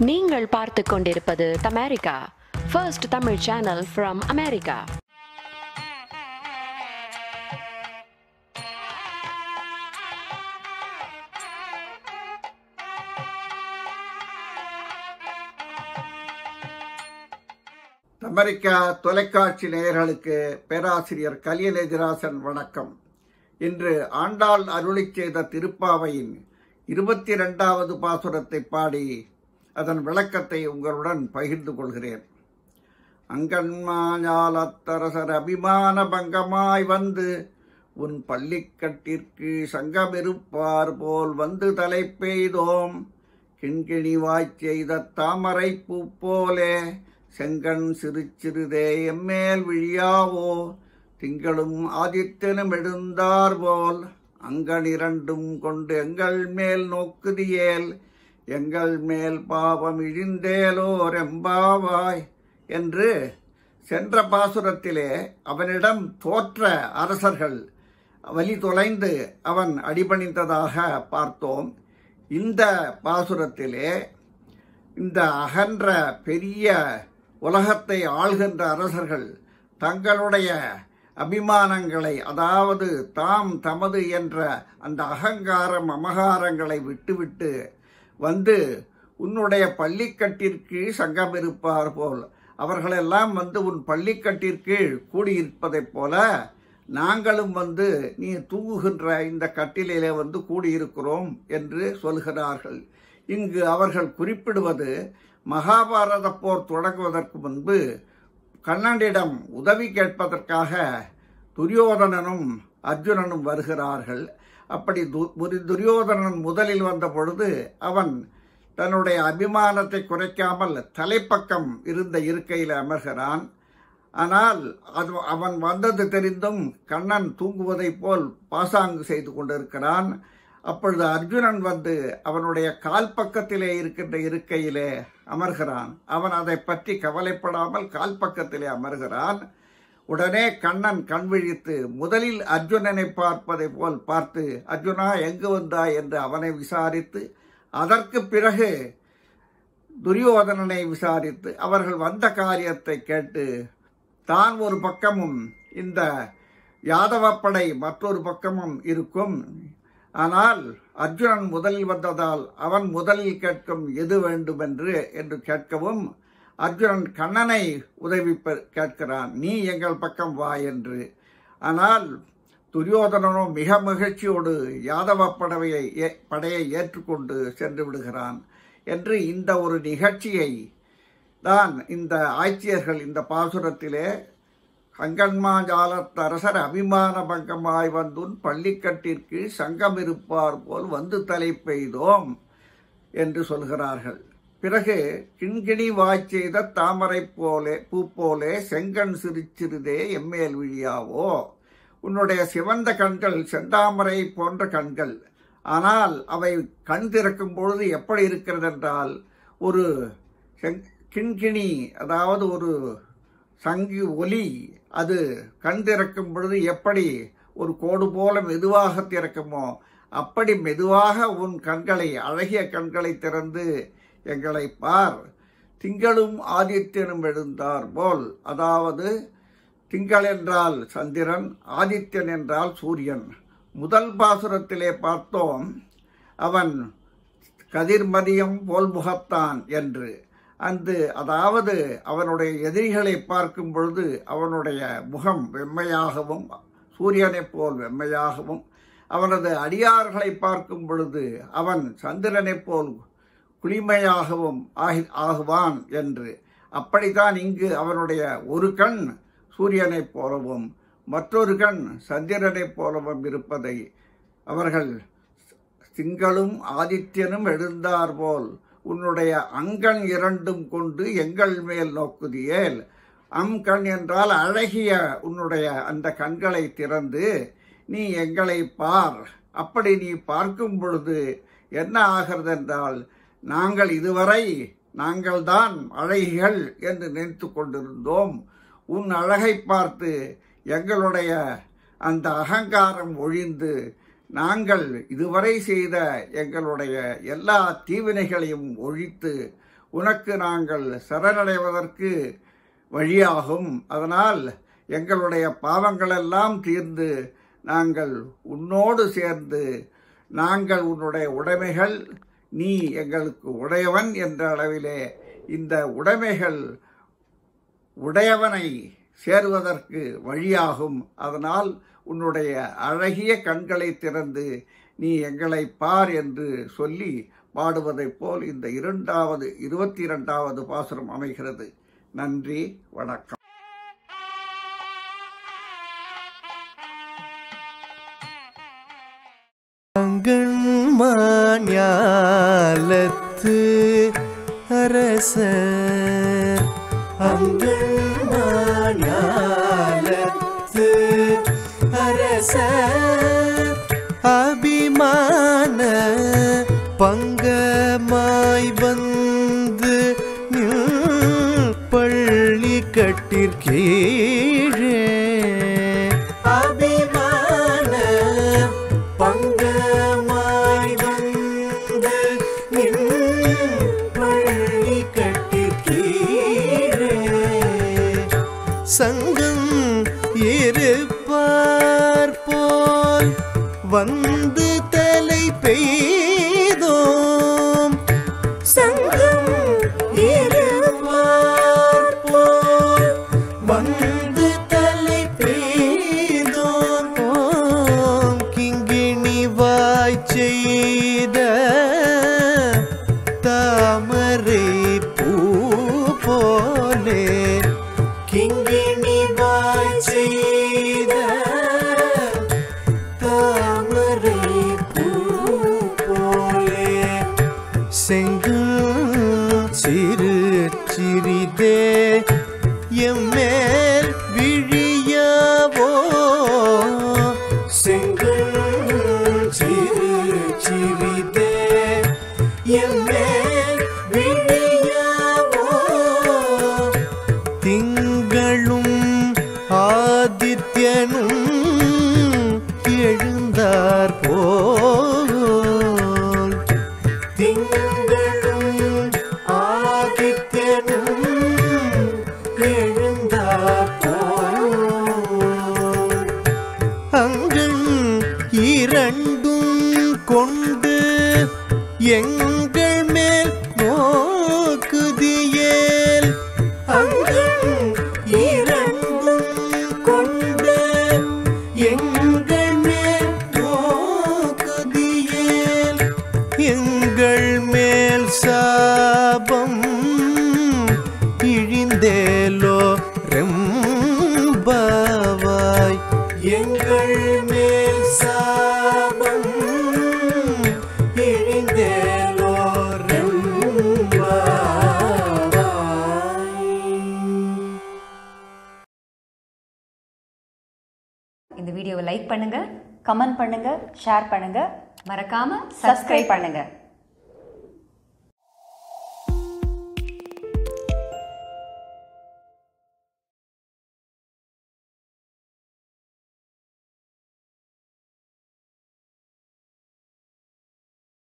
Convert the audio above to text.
நீங்கள் பார்த்து கொண்டிருப்பது தமேரிக்கா first Tamil channel from America America தொலைக்காட்சி நேயர்களுக்கு பேராசிரியர் கலியநெதிராசன் வணக்கம் இன்று ஆண்டாள் அருளிச் செய்த திருப்பாவையின் இருபத்தி இரண்டாவது பாசுரத்தை பாடி அதன் விளக்கத்தை உங்களுடன் பகிர்ந்து கொள்கிறேன் அங்கன்மாஞாலத்தரசர் அபிமான பங்கமாய் வந்து உன் பள்ளிக்கட்டிற்கு சங்கமிருப்பார் போல் வந்து தலை பெய்தோம் கிண்கிணி வாய்ச் செய்த தாமரை பூ போலே செங்கண் சிறு சிறுதே எம்மேல் விழியாவோ திங்களும் ஆதித்தனும் எழுந்தார் போல் அங்கனிரண்டும் கொண்டு எங்கள் மேல் நோக்குதியேல் எங்கள் மேல் பாவம் இழிந்தேலோர் எம்பாவாய் என்று சென்ற பாசுரத்திலே அவனிடம் தோற்ற அரசர்கள் வழி தொலைந்து அவன் அடிபணிந்ததாக பார்த்தோம் இந்த பாசுரத்திலே இந்த அகன்ற பெரிய உலகத்தை ஆள்கின்ற அரசர்கள் தங்களுடைய அபிமானங்களை அதாவது தாம் தமது என்ற அந்த அகங்காரம் அமகாரங்களை விட்டுவிட்டு வந்து உன்னுடைய பள்ளிக்கட்டிற்கு சங்கமிருப்பார் போல் அவர்களெல்லாம் வந்து உன் பள்ளிக்கட்டிற்கு கூடியிருப்பதைப் போல நாங்களும் வந்து நீ தூங்குகின்ற இந்த கட்டிலே வந்து கூடியிருக்கிறோம் என்று சொல்கிறார்கள் இங்கு அவர்கள் குறிப்பிடுவது மகாபாரத போர் தொடங்குவதற்கு முன்பு கண்ணனிடம் உதவி கேட்பதற்காக துரியோதனனும் அர்ஜுனனும் வருகிறார்கள் அப்படி துரியோதனன் முதலில் வந்த பொழுது அவன் தன்னுடைய அபிமானத்தை குறைக்காமல் தலைப்பக்கம் இருந்த இருக்கையில் அமர்கிறான் ஆனால் அது அவன் வந்தது தெரிந்தும் கண்ணன் தூங்குவதைப் போல் பாசாங்கு செய்து கொண்டிருக்கிறான் அப்பொழுது அர்ஜுனன் வந்து அவனுடைய கால் பக்கத்திலே இருக்கின்ற இருக்கையிலே அமர்கிறான் அவன் அதை பற்றி கவலைப்படாமல் கால் பக்கத்திலே அமர்கிறான் உடனே கண்ணன் கண் விழித்து முதலில் அர்ஜுனனை பார்ப்பதை போல் பார்த்து அர்ஜுனா எங்கு வந்தாய் என்று அவனை விசாரித்து அதற்கு பிறகு துரியோதனனை விசாரித்து அவர்கள் வந்த காரியத்தை கேட்டு தான் ஒரு பக்கமும் இந்த யாதவப்படை மற்றொரு பக்கமும் இருக்கும் ஆனால் அர்ஜுனன் முதலில் வந்ததால் அவன் முதலில் கேட்கும் எது வேண்டும் என்று என்று கேட்கவும் அர்ஜுனன் கண்ணனை உதவி கேட்கிறான் நீ எங்கள் பக்கம் வா என்று ஆனால் துரியோதனனோ மிக மகிழ்ச்சியோடு யாதவ படவையை படையை ஏற்றுக்கொண்டு சென்று விடுகிறான் என்று இந்த ஒரு நிகழ்ச்சியை தான் இந்த ஆட்சியர்கள் இந்த பாசுரத்திலே கங்கன்மாஜாலத்தரசர் அபிமான பங்கமாய் வந்துன் பள்ளிக்கட்டிற்கு சங்கமிருப்பார் போல் வந்து தலை பெய்தோம் என்று சொல்கிறார்கள் பிறகு கிண்கிணி வாய்ச்செய்த தாமரை போலே பூ போலே செங்கண் சிரிச்சிறுதே எம்மேல் விழியாவோ உன்னுடைய சிவந்த கண்கள் செந்தாமரை போன்ற கண்கள் ஆனால் அவை கண் திறக்கும் பொழுது எப்படி இருக்கிறது என்றால் ஒரு கிண்கிணி அதாவது ஒரு சங்கி ஒலி அது கண் திறக்கும் பொழுது எப்படி ஒரு கோடு போல மெதுவாக திறக்குமோ அப்படி மெதுவாக உன் கண்களை அழகிய கண்களை திறந்து எங்களை பார் திங்களும் ஆதித்யனும் எழுந்தார் போல் அதாவது திங்கள் என்றால் சந்திரன் ஆதித்யன் என்றால் சூரியன் முதல் பாசுரத்திலே பார்த்தோம் அவன் கதிர்மதியம் போல் முகத்தான் என்று அந்த அதாவது அவனுடைய எதிரிகளை பார்க்கும் பொழுது அவனுடைய முகம் வெம்மையாகவும் சூரியனைப் போல் வெம்மையாகவும் அவனது அடியார்களை பார்க்கும் பொழுது அவன் சந்திரனைப் போல் குளிமையாகவும் ஆகி ஆகுவான் என்று அப்படித்தான் இங்கு அவனுடைய ஒரு கண் சூரியனைப் போலவும் மற்றொரு கண் சந்திரனைப் போலவும் இருப்பதை அவர்கள் திங்களும் ஆதித்யனும் எழுந்தார் போல் உன்னுடைய அங்கண் இரண்டும் கொண்டு எங்கள் மேல் நோக்குதியேல் அம் கண் என்றால் அழகிய உன்னுடைய அந்த கண்களை திறந்து நீ எங்களை பார் அப்படி நீ பார்க்கும் பொழுது என்ன ஆகிறது என்றால் நாங்கள் இதுவரை நாங்கள்தான் அழகிகள் என்று நினைத்து கொண்டிருந்தோம் உன் அழகை பார்த்து எங்களுடைய அந்த அகங்காரம் ஒழிந்து நாங்கள் இதுவரை செய்த எங்களுடைய எல்லா தீவினைகளையும் ஒழித்து உனக்கு நாங்கள் சரணடைவதற்கு வழியாகும் அதனால் எங்களுடைய பாவங்களெல்லாம் தீர்ந்து நாங்கள் உன்னோடு சேர்ந்து நாங்கள் உன்னுடைய உடைமைகள் நீ எங்களுக்கு உடையவன் என்ற அளவிலே இந்த உடைமைகள் உடையவனை சேருவதற்கு வழியாகும் அதனால் உன்னுடைய அழகிய கண்களை திறந்து நீ எங்களை பார் என்று சொல்லி பாடுவதைப் போல் இந்த இரண்டாவது இருபத்தி இரண்டாவது பாசுரம் அமைகிறது நன்றி வணக்கம் அங்கண்மாஞாலத்து அரசர் அங்கண்மாஞாலத்து அரசர் அபிமான பங்கமாய் வந்து நின் பள்ளி கட்டிற்கீழே அபிமான பங்கமாய் வந்து நின் பள்ளி கட்டிற்கீழே சங்கம் இருப்பார் போல் வந்து தலை பெய்தோம் சங்கம் இருப்பார் போல் வந்து தலை பெய்தோம் ஓம் கிங்கிணி வாய் செய்த தாமரை பூ போலே கிங்கிணி வாய் செய்த தாமரை பூ போலே செங்கும் சிறு சிறிதே எம்மேல் விழியவோ செங்கும் சிறு சிறிதே எம்மேல் விழியவோ திங்களும் ஆதித்யனும் எழுந்தார் போல் திங்களும் ஆதித்யனும் எழுந்தார் போல் அங்கள் இரண்டும் கொண்டு எங்கள் மேல் நோக்குதியேல் அங்கள் இரண்டும் கொண்டு எங்கள் மேல் நோக்குதியேல் எங்கள் மேல் சாபம் இழிந்தேலோ ரெம்பாவாய் எங்கள் மேல் சாபம் இழிந்தேலோ ரெம்பாவாய் இந்த வீடியோவை லைக் பண்ணுங்க கமெண்ட் பண்ணுங்க ஷேர் பண்ணுங்க மறக்காம சப்ஸ்கிரைப் பண்ணுங்க